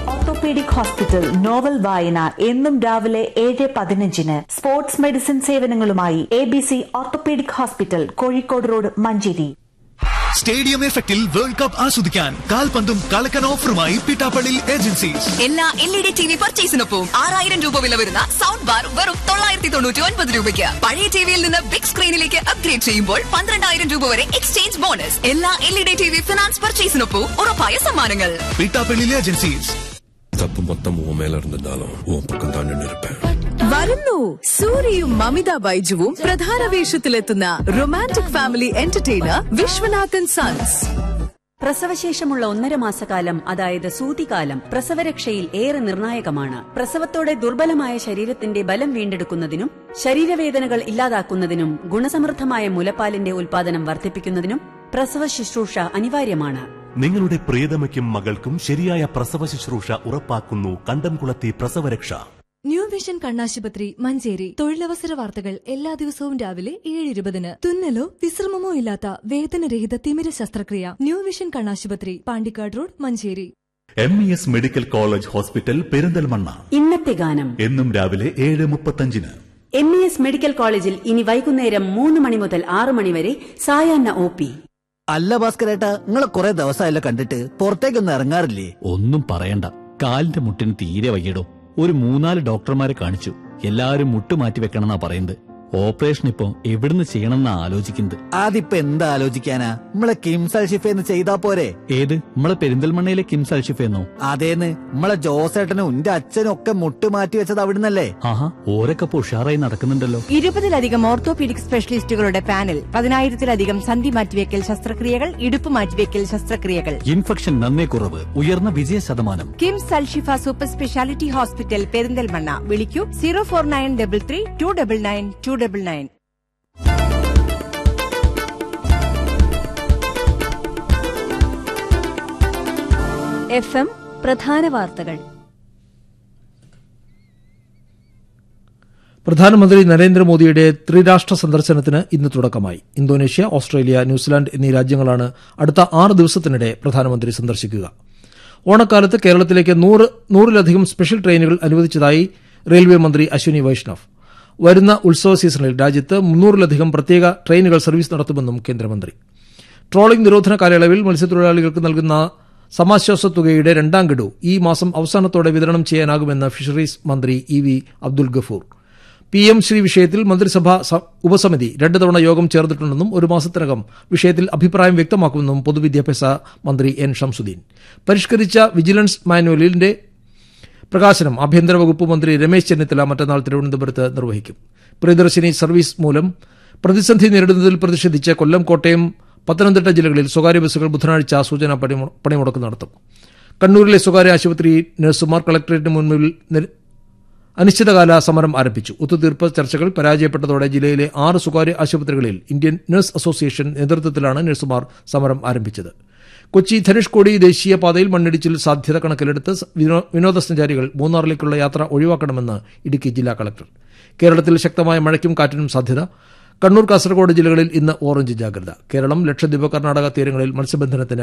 orthopaedic hospital novel വായന എന്നും രാവിലെ ഏഴ് പതിനഞ്ചിന് സ്പോർട്സ് മെഡിസിൻ സേവനങ്ങളുമായി A B C orthopaedic hospital Kozhikode road Manjeri stadium എഫക്റ്റിൽ വേൾഡ് കപ്പ് ആസ്വദിക്കാൻ കാൽപന്തും കളക്കൻ ഓഫറുമായി പിട്ടാപ്പള്ളി ഏജൻസീസ് എല്ലാ L E D T V പർച്ചേസിനൊപ്പം ആറായിരം രൂപ വില വരുന്ന സൗണ്ട് ബാർ വെറും തൊള്ളായിരത്തി തൊണ്ണൂറ്റി ഒൻപത് രൂപയ്ക്ക് പഴയ ടിവിയിൽ നിന്ന് ബിഗ് സ്ക്രീനിലേക്ക് അപ്ഗ്രേഡ് ചെയ്യുമ്പോൾ പന്ത്രണ്ടായിരം രൂപ വരെ എക്സ്ചേഞ്ച് ബോണസ് എല്ലാ L E D T V finance പർച്ചേസിനൊപ്പം ഉറപ്പായ സമ്മാനങ്ങൾ പിട്ടാപ്പള്ളി ഏജൻസീസ് தப்பு மொத்தம் உன் மேல இருந்திருந்தாலும் உன் பக்கம் தான் நின்று இருப்பேன் വരുന്നു സൂര്യയും മമിത ബൈജുവും പ്രധാന വേഷത്തിലെത്തുന്ന romantic family entertainer Viswanathan sons പ്രസവശേഷമുള്ള ഒന്നര മാസക്കാലം അതായത് സൂതികാലം പ്രസവരക്ഷയിൽ ഏറെ നിർണായകമാണ് പ്രസവത്തോടെ ദുർബലമായ ശരീരത്തിന്റെ ബലം വീണ്ടെടുക്കുന്നതിനും ശരീരവേദനകൾ ഇല്ലാതാക്കുന്നതിനും ഗുണസമൃദ്ധമായ മുലപ്പാലിന്റെ ഉൽപാദനം വർദ്ധിപ്പിക്കുന്നതിനും പ്രസവ ശുശ്രൂഷ അനിവാര്യമാണ് നിങ്ങളുടെ പ്രിയതമയ്ക്കും മകൾക്കും ശരിയായ പ്രസവ ശുശ്രൂഷ ഉറപ്പാക്കുന്നു കണ്ടംകുളത്തി പ്രസവരക്ഷ ന്യൂ വിഷൻ കണ്ണാശുപത്രി മഞ്ചേരി തൊഴിലവസര വാർത്തകൾ എല്ലാ ദിവസവും രാവിലെ ഏഴ് ഇരുപതിന് തുന്നലോ വിശ്രമമോ ഇല്ലാത്ത വേദനരഹിത തിമിര ശസ്ത്രക്രിയ ന്യൂ വിഷൻ കണ്ണാശുപത്രി Pandikkad road Manjeri M E S medical college hospital Perinthalmanna ഇന്നത്തെ ഗാനം എന്നും രാവിലെ ഏഴ് മുപ്പത്തഞ്ചിന് എം ഇ എസ് മെഡിക്കൽ കോളേജിൽ ഇനി വൈകുന്നേരം മൂന്ന് മണി മുതൽ ആറ് മണി വരെ സായാഹ്ന ഒ പി അല്ല ഭാസ്കരേട്ടാ നിങ്ങളെ കുറെ ദിവസമായല്ലോ കണ്ടിട്ട് പുറത്തേക്കൊന്നും ഇറങ്ങാറില്ലേ ഒന്നും പറയണ്ട കാലിന്റെ മുട്ടിന് തീരെ വയ്യടോ ഒരു മൂന്നാല് ഡോക്ടർമാരെ കാണിച്ചു എല്ലാവരും മുട്ട് മാറ്റി വെക്കണമെന്നാ പറയുന്നത് ഓപ്പറേഷൻ ഇപ്പൊ എവിടുന്ന് ചെയ്യണമെന്നാ ആലോചിക്കുന്നത് അതിപ്പോ എന്താ ആലോചിക്കാനാ നമ്മളെ കിംസൽ ഷിഫേന്ന് ചെയ്താ പോരെ ഏത് നമ്മളെ പെരിന്തൽമണ്ണയിലെ കിംസ് അൽഷിഫെന്നോ അതേന്ന് നമ്മളെ ജോസേട്ടനും എന്റെ അച്ഛനും ഒക്കെ മുട്ട് മാറ്റി വെച്ചത് അവിടുന്നല്ലേ ആഹാ ഓരൊക്കെ ഇപ്പൊ ഉഷാറായി നടക്കുന്നുണ്ടല്ലോ ഇരുപതിലധികം ഓർത്തോപീഡിക് സ്പെഷ്യലിസ്റ്റുകളുടെ പാനൽ പതിനായിരത്തിലധികം സന്ധി മാറ്റിവെക്കൽ ശസ്ത്രക്രിയകൾ ഇടുപ്പ് മാറ്റിവെക്കൽ ശസ്ത്രക്രിയകൾ ഇൻഫെക്ഷൻ നന്നേ കുറവ് ഉയർന്ന വിജയ ശതമാനം KIMS Alshifa super speciality hospital Perinthalmanna വിളിക്കൂ zero four nine double three two double nine two double nine F M പ്രധാന വാർത്തകൾ പ്രധാനമന്ത്രി നരേന്ദ്രമോദിയുടെ ത്രിരാഷ്ട്ര സന്ദർശനത്തിന് ഇന്ന് തുടക്കമായി ഇന്തോനേഷ്യ ഓസ്ട്രേലിയ ന്യൂസിലാൻഡ് എന്നീ രാജ്യങ്ങളാണ് അടുത്ത ആറ് ദിവസത്തിനിടെ പ്രധാനമന്ത്രി സന്ദർശിക്കുക ഓണക്കാലത്ത് കേരളത്തിലേക്ക് നൂറ് നൂറിലധികം സ്പെഷ്യൽ ട്രെയിനുകൾ അനുവദിച്ചതായി റെയിൽവേ മന്ത്രി അശ്വിനി വൈഷ്ണവ് വരുന്ന ഉത്സവ സീസണിൽ രാജ്യത്ത് മുന്നൂറിലധികം പ്രത്യേക ട്രെയിനുകൾ സർവീസ് നടത്തുമെന്നും കേന്ദ്രമന്ത്രി ട്രോളിംഗ് നിരോധന കാലയളവിൽ മത്സ്യത്തൊഴിലാളികൾക്ക് നൽകുന്ന സമാശ്വാസ തുകയുടെ രണ്ടാം ഗഡു ഈ മാസം അവസാനത്തോടെ വിതരണം ചെയ്യാനാകുമെന്ന് ഫിഷറീസ് മന്ത്രി E V Abdul Gafoor P M Shri വിഷയത്തിൽ മന്ത്രിസഭാ സ- ഉപസമിതി രണ്ട് തവണ യോഗം ചേർന്നിട്ടുണ്ടെന്നും ഒരു മാസത്തിനകം വിഷയത്തിൽ അഭിപ്രായം വ്യക്തമാക്കുമെന്നും പൊതുവിദ്യാഭ്യാസ മന്ത്രി എൻ ഷംസുദ്ദീൻ പരിഷ്കരിച്ച വിജിലൻസ് മാനുവലിന്റെ പ്രകാശനം ആഭ്യന്തര വകുപ്പ് മന്ത്രി രമേശ് ചെന്നിത്തല മറ്റന്നാൾ തിരുവനന്തപുരത്ത് നിർവഹിക്കും പ്രിയദർശിനി സർവീസ് മൂലം പ്രതിസന്ധി നേരിടുന്നതിൽ പ്രതിഷേധിച്ച് കൊല്ലം കോട്ടയം പത്തനംതിട്ട ജില്ലകളിൽ സ്വകാര്യ ബസ്സുകൾ ബുധനാഴ്ച സൂചനാ പണിമു- പണിമുടക്ക് നടത്തും കണ്ണൂരിലെ സ്വകാര്യ ആശുപത്രി നഴ്സുമാർ കളക്ടറേറ്റിന് മുൻപിൽ നിര- അനിശ്ചിതകാല സമരം ആരംഭിച്ചു ഒത്തുതീർപ്പ് ചർച്ചകൾ പരാജയപ്പെട്ടതോടെ ജില്ലയിലെ ആറ് സ്വകാര്യ ആശുപത്രികളിൽ ഇന്ത്യൻ നഴ്സ് അസോസിയേഷൻ നേതൃത്വത്തിലാണ് നഴ്സുമാർ സമരം ആരംഭിച്ചത് കൊച്ചി ധനുഷ്കോടി ദേശീയപാതയിൽ മണ്ണിടിച്ചിൽ സാധ്യത കണക്കിലെടുത്ത് സ- വിനോ- വിനോദസഞ്ചാരികൾ മൂന്നാറിലേക്കുള്ള യാത്ര ഒഴിവാക്കണമെന്ന് ഇടുക്കി ജില്ലാ കളക്ടർ കേരളത്തിൽ ശക്തമായ മഴയ്ക്കും കാറ്റിനും സാധ്യത കണ്ണൂർ കാസർഗോഡ് ജില്ലകളിൽ ഇന്ന് ഓറഞ്ച് ജാഗ്രത കേരളം ലക്ഷദ്വീപ് കർണാടക തീരങ്ങളിൽ മത്സ്യബന്ധനത്തിന്